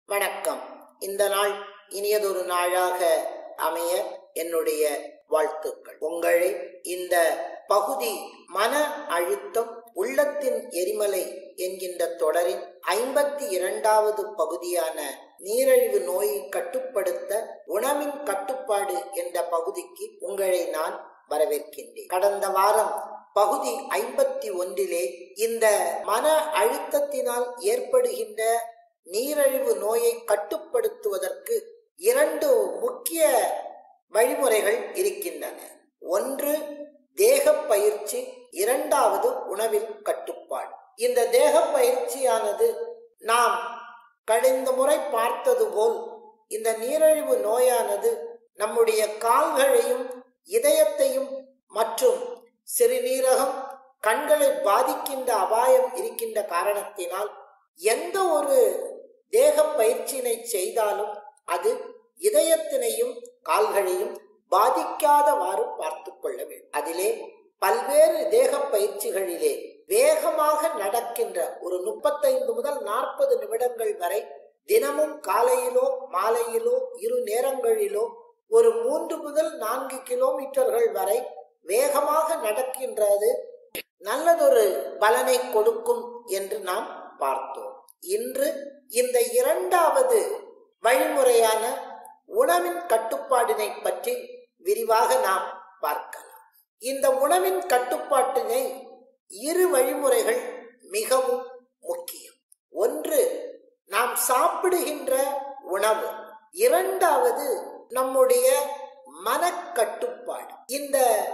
வணக்கம் இந்த நாள் இனியதொரு நாளாக அமைய என்னுடைய வாழ்த்துக்கள் உங்களை இந்த பகுதி மன அழுத்தம் உள்ளத்தின் எரிமலை என்கின்ற தொடரின் ஐம்பத்தி இரண்டாவது பகுதியான நீரிழிவு நோயை கட்டுப்படுத்த உணவின் கட்டுப்பாடு என்ற பகுதிக்கு உங்களை நான் வரவேற்கின்றேன் கடந்த வாரம் பகுதி ஐம்பத்தி ஒன்றிலே இந்த மன அழுத்தத்தினால் ஏற்படுகின்ற நீரிழிவு நோயை கட்டுப்படுத்துவதற்கு இரண்டு முக்கிய வழிமுறைகள் இருக்கின்றன ஒன்று தேக பயிற்சி இரண்டாவது உணவில் கட்டுப்பாடு இந்த தேக பயிற்சியானது நாம் கழிந்த முறை பார்த்தது போல் இந்த நீரிழிவு நோயானது நம்முடைய கால்களையும் இதயத்தையும் மற்றும் சிறுநீரகம் கண்களை பாதிக்கின்ற அபாயம் இருக்கின்ற காரணத்தினால் எந்த ஒரு தேக பயிற்சியினை செய்தாலும் அது இதயத்தினையும் கால்களையும் பாதிக்காதவாறு பார்த்து கொள்ள வேண்டும் அதிலே பல்வேறு தேக பயிற்சிகளிலே வேகமாக நடக்கின்ற ஒரு முப்பத்தைந்து முதல் நாற்பது நிமிடங்கள் வரை தினமும் காலையிலோ மாலையிலோ இரு நேரங்களிலோ ஒரு மூன்று முதல் நான்கு கிலோமீட்டர்கள் வரை வேகமாக நடக்கின்றது நல்லதொரு பலனை கொடுக்கும் என்று நாம் பார்த்தோம் இன்று இந்த இரண்டாவது வழிமுறையான உணவின் கட்டுப்பாடினை பற்றி விரிவாக நாம் பார்க்கலாம் இந்த உணவின் கட்டுப்பாட்டினை இரு வழிமுறைகள் மிகவும் முக்கியம் ஒன்று நாம் சாப்பிடுகின்ற உணவு இரண்டாவது நம்முடைய மனக்கட்டுப்பாடு இந்த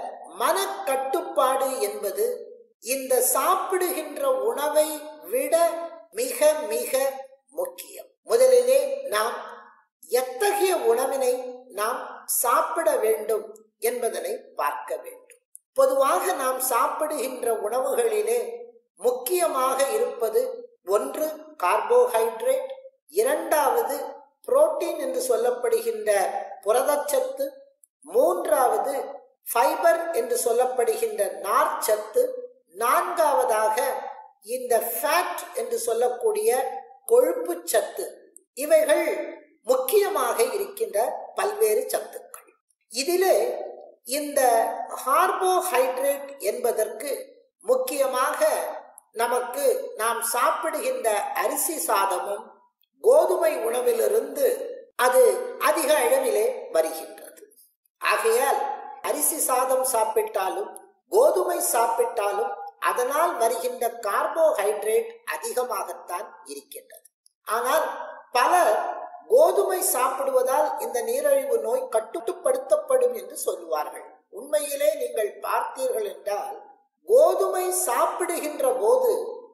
மனக்கட்டுப்பாடு என்பது இந்த சாப்பிடுகின்ற உணவை விட மிக மிக முக்கியம் முதலிலே நாம் எத்தகைய உணவினை நாம் சாப்பிட வேண்டும் என்பதனை பார்க்க வேண்டும் பொதுவாக நாம் சாப்பிடுகின்ற உணவுகளிலே முக்கியமாக இருப்பது ஒன்று கார்போஹைட்ரேட் இரண்டாவது புரோட்டீன் என்று சொல்லப்படுகின்ற புரதச்சத்து மூன்றாவது ஃபைபர் என்று சொல்லப்படுகின்ற நார்ச்சத்து நான்காவதாக இந்த ஃபேட் என்று சொல்லக்கூடிய கொழுப்பு சத்து இவைகள் முக்கியமாக இருக்கின்ற பல்வேறு சத்துக்கள் இதிலே இந்த கார்போஹைட்ரேட் என்பதற்கு முக்கியமாக நமக்கு நாம் சாப்பிடுகின்ற அரிசி சாதமும் கோதுமை உணவிலிருந்து அது அதிக அளவிலே வருகின்றது ஆகையால் அரிசி சாதம் சாப்பிட்டாலும் கோதுமை சாப்பிட்டாலும் அதனால் வருகின்ற கார்போஹைட்ரேட் அதிகமாகத்தான் இருக்கின்றது ஆனால் பலர் கோதுமை சாப்பிடுவதால் இந்த நீரிழிவு நோய் கட்டுப்படுத்தப்படும் என்று சொல்லுவார்கள் உண்மையிலே நீங்கள் பார்த்தீர்கள் என்றால் கோதுமை சாப்பிடுகின்ற போது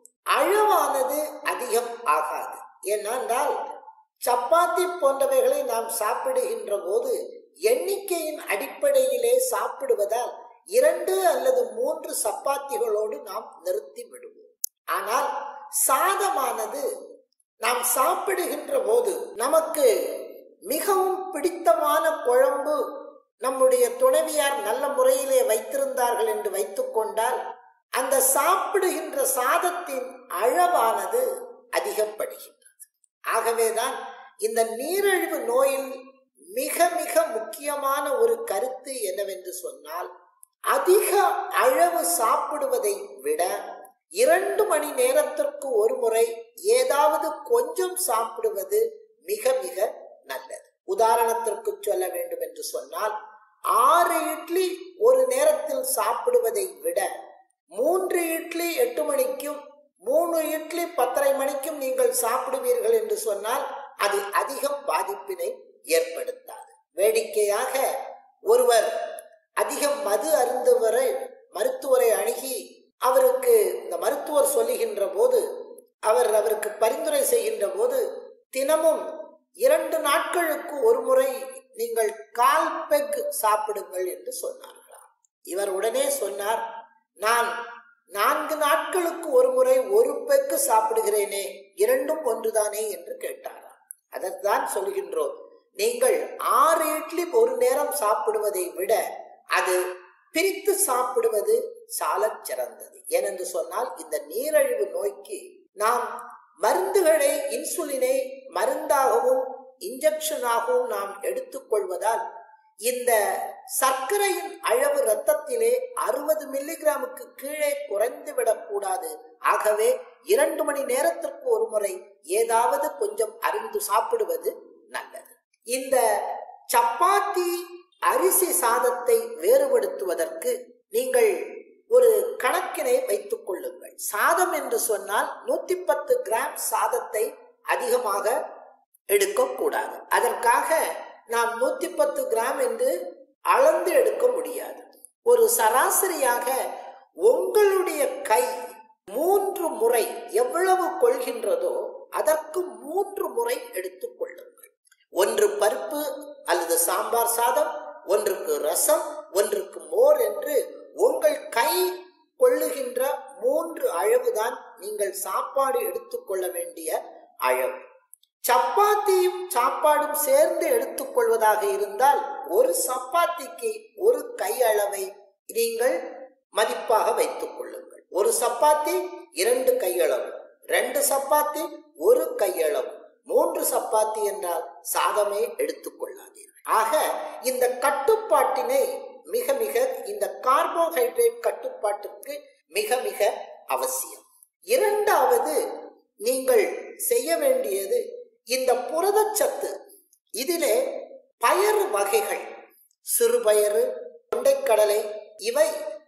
அளவானது அதிகம் ஆகாது ஏனென்றால் சப்பாத்தி போன்றவைகளை நாம் சாப்பிடுகின்ற போது எண்ணிக்கையின் அடிப்படையிலே சாப்பிடுவதால் இரண்டு அல்லது மூன்று சப்பாத்திகளோடு நாம் நிறுத்தி விடுவோம் ஆனால் சாதமானது நாம் சாப்பிடுகின்ற போது நமக்கு மிகவும் பிடித்தமான குழம்பு நம்முடைய துணைவியார் நல்ல முறையிலே வைத்திருந்தார்கள் என்று வைத்துக்கொண்டால் அந்த சாப்பிடுகின்ற சாதத்தின் அளவானது அதிகப்படுகின்றது ஆகவேதான் இந்த நீரிழிவு நோயில் மிக மிக முக்கியமான ஒரு கருத்து என்னவென்று சொன்னால் அதிக அளவு சாப்பிடுவதை விட இரண்டு மணி நேரத்திற்கு ஒரு முறை ஏதாவது கொஞ்சம் சாப்பிடுவது மிக மிக நல்லது உதாரணத்திற்கு சொல்ல வேண்டும் என்று சொன்னால் ஆறு இட்லி ஒரு நேரத்தில் சாப்பிடுவதை விட மூன்று இட்லி எட்டு மணிக்கும் மூணு இட்லி பத்தரை மணிக்கும் நீங்கள் சாப்பிடுவீர்கள் என்று சொன்னால் அது அதிகம் பாதிப்பினை ஏற்படுத்தாது வேடிக்கையாக ஒருவர் அதிகம் மது அருந்துவரை மருத்துவரை அணுகி அவருக்கு இந்த மருத்துவர் சொல்லுகின்ற போது அவர் அவருக்கு பரிந்துரை செய்கின்ற போது தினமும் இரண்டு நாட்களுக்கு ஒரு முறை நீங்கள் கால் பெக் சாப்பிடுங்கள் என்று சொன்னார்களாம் இவர் உடனே சொன்னார் நான் நான்கு நாட்களுக்கு ஒரு முறை ஒரு பெக்கு சாப்பிடுகிறேனே இரண்டும் ஒன்றுதானே என்று கேட்டாராம் அதைத்தான் சொல்கின்றோம் நீங்கள் ஆறு இட்லி ஒரு நேரம் சாப்பிடுவதை விட அது பிரித்து சாப்பிடுவது சால சிறந்தது ஏனென்று சொன்னால் இந்த நீரழிவு நோய்க்கு நாம் மருந்துகளை இன்சுலினை மருந்தாகவும் இன்ஜெக்ஷனாகவும் நாம் எடுத்துக்கொள்வதால் இந்த சர்க்கரையின் அளவு ரத்தத்திலே அறுபது மில்லிகிராமுக்கு கீழே குறைந்து விடக்கூடாது ஆகவே இரண்டு மணி நேரத்திற்கு ஒரு முறை ஏதாவது கொஞ்சம் அறிந்து சாப்பிடுவது நல்லது இந்த சப்பாத்தி அரிசி சாதத்தை வேறுபடுத்துவதற்கு நீங்கள் ஒரு கணக்கினை வைத்துக் கொள்ளுங்கள் சாதம் என்று சொன்னால் நூத்தி பத்து கிராம் சாதத்தை அதிகமாக எடுக்கக்கூடாது அதற்காக நாம் நூத்தி பத்து கிராம் என்று அளந்து எடுக்க முடியாது ஒரு சராசரியாக உங்களுடைய கை மூன்று முறை எவ்வளவு கொள்கின்றதோ அதற்கு மூன்று முறை எடுத்துக் கொள்ளுங்கள் ஒன்று பருப்பு அல்லது சாம்பார் சாதம் ஒன்றுக்கு ரசம் ஒன்றுக்கு மோர் என்று உங்கள் கை கொள்ளுகின்ற மூன்று அளவுதான் நீங்கள் சாப்பாடு எடுத்துக்கொள்ள வேண்டிய அளவு சப்பாத்தியும் சாப்பாடும் சேர்ந்து எடுத்துக்கொள்வதாக இருந்தால் ஒரு சப்பாத்திக்கு ஒரு கை அளவை நீங்கள் மதிப்பாக வைத்துக் கொள்ளுங்கள் ஒரு சப்பாத்தி இரண்டு கையளவு ரெண்டு சப்பாத்தி ஒரு கையளவு மூன்று சப்பாத்தி என்றால் சாதமே எடுத்துக்கொள்ளாதீர்கள் ஆக இந்த கட்டுப்பாட்டினை மிக மிக இந்த கார்போஹைட்ரேட் கட்டுப்பாட்டுக்கு மிக மிக அவசியம் இரண்டாவது நீங்கள் செய்ய வேண்டியது இந்த புரதச்சத்து இதிலே பயறு வகைகள் சிறுபயறு கொண்டைக்கடலை இவை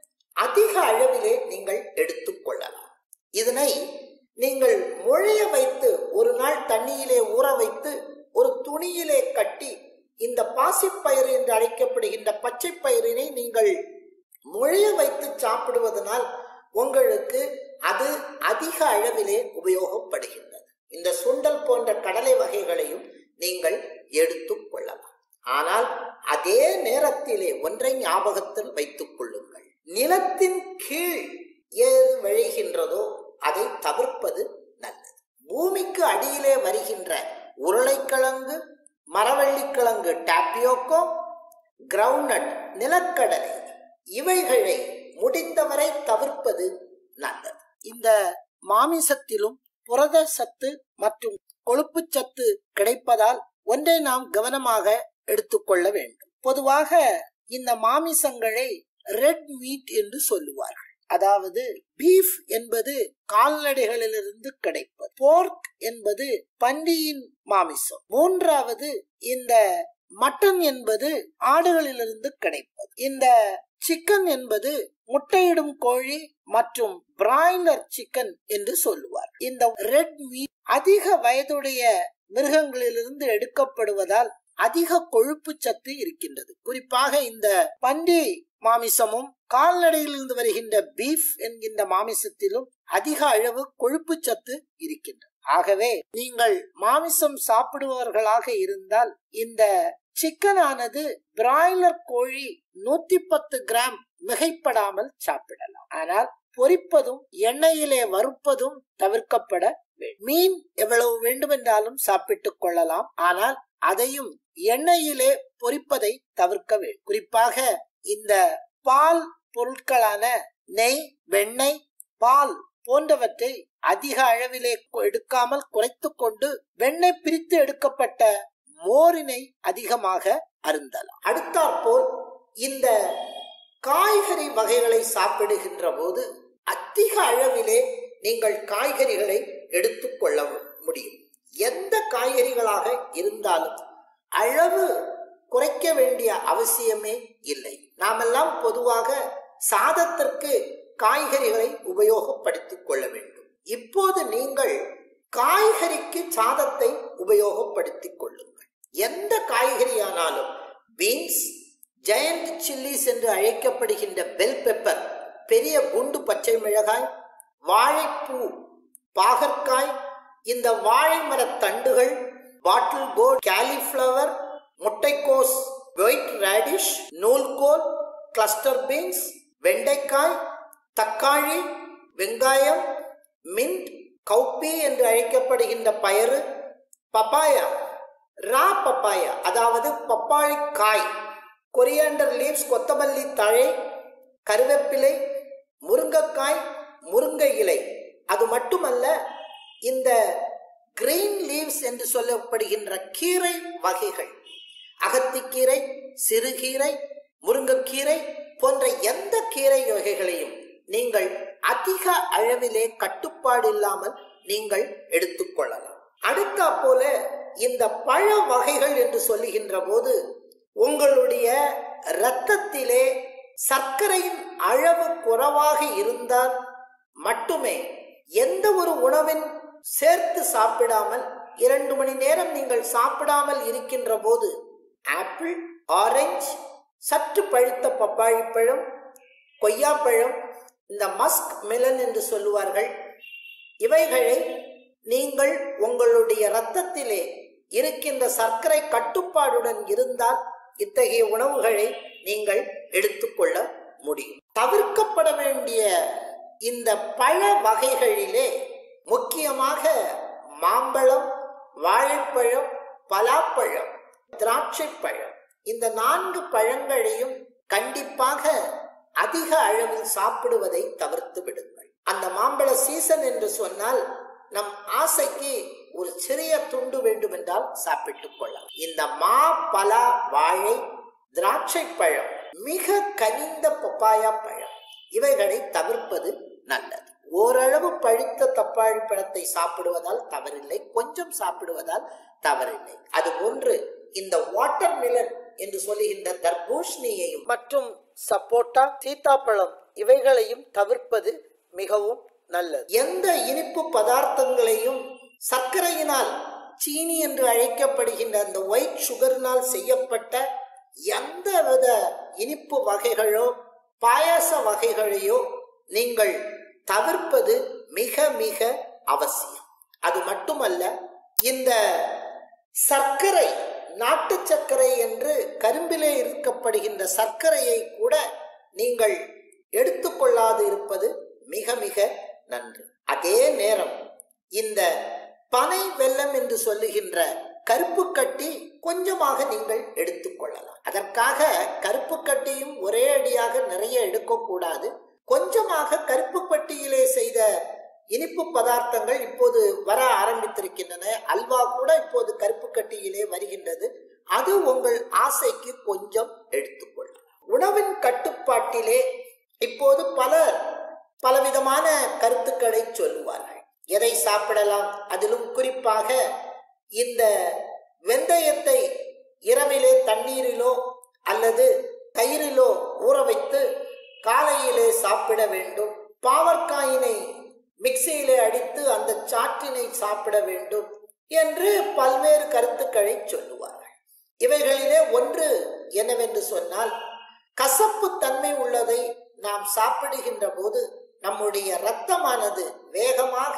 அதிக அளவிலே நீங்கள் எடுத்துக்கொள்ளலாம் இதனை நீங்கள் முழைய வைத்து ஒரு நாள் தண்ணியிலே ஊற வைத்து ஒரு துணியிலே கட்டி இந்த பாசிப்பயிறு என்று அழைக்கப்படுகின்ற பச்சை பயிரினை நீங்கள் முழைய வைத்து சாப்பிடுவதனால் உங்களுக்கு அது அதிக அளவிலே உபயோகப்படுகின்றது இந்த சுண்டல் போன்ற கடலை வகைகளையும் நீங்கள் எடுத்துக் கொள்ளலாம் ஆனால் அதே நேரத்திலே ஒன்றை ஞாபகத்தில் வைத்துக் கொள்ளுங்கள் நிலத்தின் கீழ் ஏது விளைகின்றதோ அதை தவிர்ப்பது நல்லது பூமிக்கு அடியிலே வருகின்ற உருளைக்கிழங்கு மரவள்ளிக்கிழங்கு டாப்பியோக்கோ கிரவுண்ட்நட் நிலக்கடலை இவைகளை முடிந்தவரை தவிர்ப்பது நல்லது இந்த மாமிசத்திலும் புரத சத்து மற்றும் கொழுப்பு சத்து கிடைப்பதால் ஒன்றை நாம் கவனமாக எடுத்துக்கொள்ள வேண்டும் பொதுவாக இந்த மாமிசங்களை ரெட் மீட் என்று சொல்லுவார்கள் அதாவது பீஃப் என்பது கால்நடைகளிலிருந்து கிடைப்பது போர்க் என்பது பன்றியின் மாமிசம் மூன்றாவது இந்த மட்டன் என்பது ஆடுகளிலிருந்து கிடைப்பது இந்த சிக்கன் என்பது முட்டையிடும் கோழி மற்றும் பிராய்லர் சிக்கன் என்று சொல்லுவார் இந்த ரெட் மீட் அதிக வயதுடைய மிருகங்களிலிருந்து எடுக்கப்படுவதால் அதிக கொழுப்பு சத்து இருக்கின்றது குறிப்பாக இந்த பன்றி மாமிசமும் கால்நடையிலிருந்து வருகின்ற பீஃப் என்கின்ற மாமிசத்திலும் அதிக அளவு கொழுப்பு சத்து இருக்கின்றது ஆகவே நீங்கள் மாமிசம் சாப்பிடுபவர்களாக இருந்தால் இந்த சிக்கன் ஆனது பிராய்லர் கோழி நூத்தி பத்து கிராம் மிகைப்படாமல் சாப்பிடலாம் ஆனால் பொரிப்பதும் எண்ணெயிலே வறுப்பதும் தவிர்க்கப்பட மீன் எவ்வளவு வேண்டுமென்றாலும் சாப்பிட்டுக் கொள்ளலாம் ஆனால் அதையும் எண்ணெயிலே பொரிப்பதை தவிர்க்க வேண்டும் குறிப்பாக இந்த பால் பொருட்களான நெய் வெண்ணெய் பால் போன்றவற்றை அதிக அளவிலே எடுக்காமல் குறைத்து கொண்டு வெண்ணெய் பிரித்து எடுக்கப்பட்ட மோரினை அதிகமாக அருந்தலாம் அடுத்தாற்போல் இந்த காய்கறி வகைகளை சாப்பிடுகின்ற போது அதிக அளவிலே நீங்கள் காய்கறிகளை எடுத்துக்கொள்ள முடியும் எந்த காய்கறிகளாக இருந்தாலும் அளவு குறைக்க வேண்டிய அவசியமே இல்லை நாமெல்லாம் பொதுவாக சாதத்திற்கு காய்கறிகளை உபயோகப்படுத்திக் கொள்ள வேண்டும் இப்போது நீங்கள் காய்கறிக்கு சாதத்தை உபயோகப்படுத்திக் கொள்ளுங்கள் எந்த காய்கறியானாலும் பீன்ஸ் ஜெயண்ட் சில்லிஸ் என்று அழைக்கப்படுகின்ற பெல் பெப்பர் பெரிய குண்டு பச்சை மிளகாய் வாழைப்பூ பாகற்காய் இந்த வாழை மரத் தண்டுகள் பாட்டில் கோட் கேலிஃப்ளவர் முட்டைக்கோஸ் ஒயிட் ரேடிஷ் நூல்கோல் கிளஸ்டர் பீன்ஸ் வெண்டைக்காய் தக்காளி வெங்காயம் மின்ட் கௌப்பி என்று அழைக்கப்படுகின்ற பயறு பப்பாயா ரா பப்பாயா அதாவது பப்பாளி காய் கொரியாண்டர் லீவ்ஸ் கொத்தமல்லி தழை கருவேப்பிலை முருங்கைக்காய் முருங்கை இலை அது மட்டுமல்ல இந்த கிரீன் லீவ்ஸ் என்று சொல்லப்படுகின்ற கீரை வகைகள் அகத்திக்கீரை சிறுகீரை முருங்கைக்கீரை போன்ற எந்த கீரை வகைகளையும் நீங்கள் அதிக அளவிலே கட்டுப்பாடு இல்லாமல் நீங்கள் எடுத்துக்கொள்ளலாம் அடுத்தா போல இந்த பழ வகைகள் என்று சொல்லுகின்ற போது உங்களுடைய இரத்தத்திலே சர்க்கரையின் அளவு குறைவாக இருந்தால் மட்டுமே எந்த ஒரு உணவின் சேர்த்து சாப்பிடாமல் இரண்டு மணி நேரம் நீங்கள் சாப்பிடாமல் இருக்கின்ற போது ஆப்பிள் ஆரஞ்சு சற்று பழுத்த பப்பாளி பழம் கொய்யாப்பழம் இந்த மஸ்க் மெலன் என்று சொல்லுவார்கள் இவைகளை நீங்கள் உங்களுடைய இரத்தத்திலே இருக்கின்ற சர்க்கரை கட்டுப்பாடுடன் இருந்தால் இத்தகைய உணவுகளை நீங்கள் எடுத்துக்கொள்ள முடியும் தவிர்க்கப்பட வேண்டிய இந்த பழ வகைகளிலே முக்கியமாக மாம்பழம் வாழைப்பழம் பலாப்பழம் திராட்சை பழம் இந்த நான்கு பழங்களையும் கண்டிப்பாக அதிக அளவில் சாப்பிடுவதை தவிர்த்து விடுங்கள் அந்த மாம்பழ சீசன் என்று சொன்னால் நம் ஆசைக்கு ஒரு சிறிய துண்டு வேண்டுமென்றால் சாப்பிட்டுக் கொள்ளலாம் இந்த மா பலா வாழை திராட்சை பழம் மிக கனிந்த பப்பாயா பழம் இவைகளை தவிர்ப்பது நல்லது ஓரளவு பழுத்த தப்பாழி பழத்தை சாப்பிடுவதால் தவறில்லை கொஞ்சம் சாப்பிடுவதால் தவறில்லை அது போன்று இந்த வாட்டர் மிலன் என்று சொல்லுகின்ற தர்பூஷணியையும் மற்றும் சப்போட்டா சீத்தாப்பழம் இவைகளையும் தவிர்ப்பது மிகவும் நல்லது எந்த இனிப்பு பதார்த்தங்களையும் சர்க்கரையினால் சீனி என்று அழைக்கப்படுகின்ற அந்த ஒயிட் சுகரினால் செய்யப்பட்ட எந்த வித இனிப்பு வகைகளோ பாயாச வகைகளையோ நீங்கள் தவிர்ப்பது மிக மிக அவசியம் அது மட்டுமல்ல இந்த சர்க்கரை நாட்டு சர்க்கரை என்று கரும்பிலே இருக்கப்படுகின்ற சர்க்கரையை கூட நீங்கள் எடுத்துக்கொள்ளாது இருப்பது மிக மிக நன்று அதே நேரம் இந்த பனை வெல்லம் என்று சொல்லுகின்ற கருப்பு கட்டி கொஞ்சமாக நீங்கள் எடுத்துக்கொள்ளலாம் அதற்காக கருப்பு கட்டியும் ஒரே அடியாக நிறைய எடுக்கக்கூடாது கொஞ்சமாக கருப்பு பட்டியிலே செய்த இனிப்பு பதார்த்தங்கள் இப்போது வர ஆரம்பித்திருக்கின்றன அல்வா கூட இப்போது கருப்பு கட்டியிலே வருகின்றது அது உங்கள் ஆசைக்கு கொஞ்சம் எடுத்துக்கொள்ளும் உணவின் கட்டுப்பாட்டிலே இப்போது பலர் பலவிதமான கருத்துக்களை சொல்லுவார்கள் எதை சாப்பிடலாம் அதிலும் குறிப்பாக இந்த வெந்தயத்தை இரவிலே தண்ணீரிலோ அல்லது தயிரிலோ ஊற வைத்து காலையிலே சாப்பிட வேண்டும் பாவற்காயினை மிக்சியிலே அடித்து அந்த சாற்றினை சாப்பிட வேண்டும் என்று பல்வேறு கருத்துக்களை சொல்லுவார்கள் இவைகளிலே ஒன்று என்னவென்று சொன்னால் கசப்பு தன்மை உள்ளதை நாம் சாப்பிடுகின்ற போது நம்முடைய இரத்தமானது வேகமாக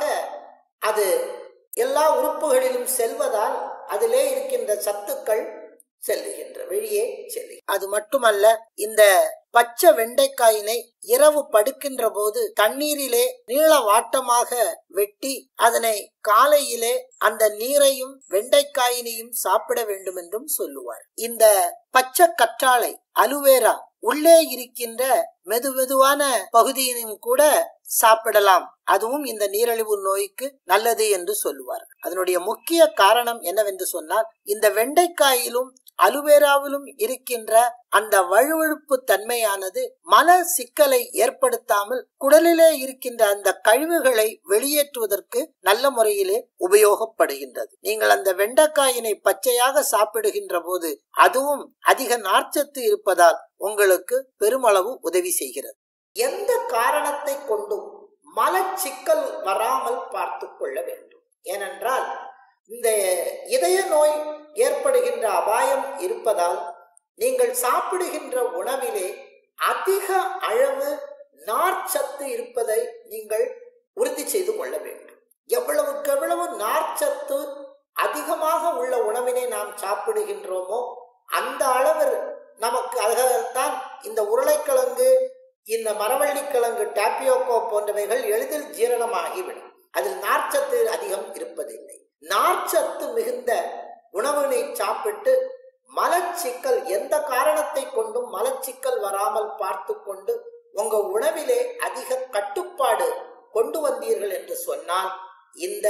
அது எல்லா உறுப்புகளிலும் செல்வதால் அதிலே இருக்கின்ற சத்துக்கள் செல்லுகின்ற வெளியே செல்லு அது மட்டுமல்ல இந்த பச்சை வெண்டைக்காயினை இரவு படுக்கின்ற போது தண்ணீரிலே நீள வாட்டமாக வெட்டி அதனை காலையிலே அந்த நீரையும் வெண்டைக்காயினையும் சாப்பிட வேண்டும் என்றும் சொல்லுவார் இந்த பச்சை கற்றாழை அலுவேரா உள்ளே இருக்கின்ற மெது மெதுவான பகுதியினும் கூட சாப்பிடலாம் அதுவும் இந்த நீரிழிவு நோய்க்கு நல்லது என்று சொல்லுவார் அதனுடைய முக்கிய காரணம் என்னவென்று சொன்னால் இந்த வெண்டைக்காயிலும் அலுவேராவிலும் இருக்கின்ற அந்த வழுவழுப்பு தன்மையானது மல சிக்கலை ஏற்படுத்தாமல் குடலிலே இருக்கின்ற அந்த கழிவுகளை வெளியேற்றுவதற்கு நல்ல முறையிலே உபயோகப்படுகின்றது நீங்கள் அந்த வெண்டைக்காயினை பச்சையாக சாப்பிடுகின்ற போது அதுவும் அதிக நார்ச்சத்து இருப்பதால் உங்களுக்கு பெருமளவு உதவி செய்கிறது எந்த காரணத்தை கொண்டும் மலச்சிக்கல் வராமல் பார்த்து கொள்ள வேண்டும் ஏனென்றால் இந்த இதய நோய் ஏற்படுகின்ற அபாயம் இருப்பதால் நீங்கள் சாப்பிடுகின்ற உணவிலே அதிக அளவு நார்ச்சத்து இருப்பதை நீங்கள் உறுதி செய்து கொள்ள வேண்டும் எவ்வளவுக்கு எவ்வளவு நார்ச்சத்து அதிகமாக உள்ள உணவினை நாம் சாப்பிடுகின்றோமோ அந்த அளவு நமக்கு அதற்காகத்தான் இந்த உருளைக்கிழங்கு இந்த மரவள்ளிக்கிழங்கு டாப்பியோக்கோ போன்றவைகள் எளிதில் ஜீரணமாகிவிடும் அதில் நார்ச்சத்து அதிகம் இருப்பதில்லை நார்ச்சத்து மிகுந்த உணவினை சாப்பிட்டு மலச்சிக்கல் எந்த காரணத்தை கொண்டும் மலச்சிக்கல் வராமல் பார்த்து கொண்டு உங்க உணவிலே அதிக கட்டுப்பாடு கொண்டு வந்தீர்கள் என்று சொன்னால் இந்த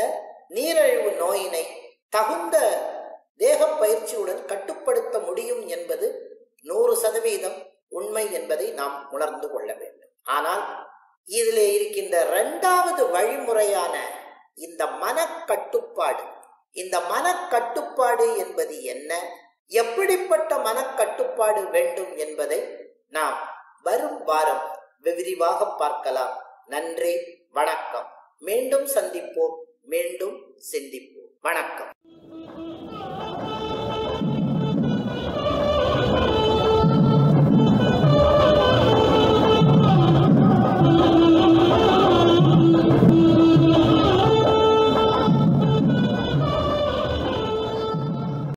நீரிழிவு நோயினை தகுந்த தேக பயிற்சியுடன் கட்டுப்படுத்த முடியும் என்பது நூறு சதவீதம் உண்மை என்பதை நாம் உணர்ந்து கொள்ள வேண்டும் ஆனால் இதிலே இருக்கின்ற இரண்டாவது வழிமுறையான இந்த மனக்கட்டுப்பாடு இந்த மனக்கட்டுப்பாடு என்பது என்ன எப்படிப்பட்ட மனக்கட்டுப்பாடு வேண்டும் என்பதை நாம் வரும் வாரம் விரிவாக பார்க்கலாம் நன்றி வணக்கம் மீண்டும் சந்திப்போம் மீண்டும் சிந்திப்போம் வணக்கம்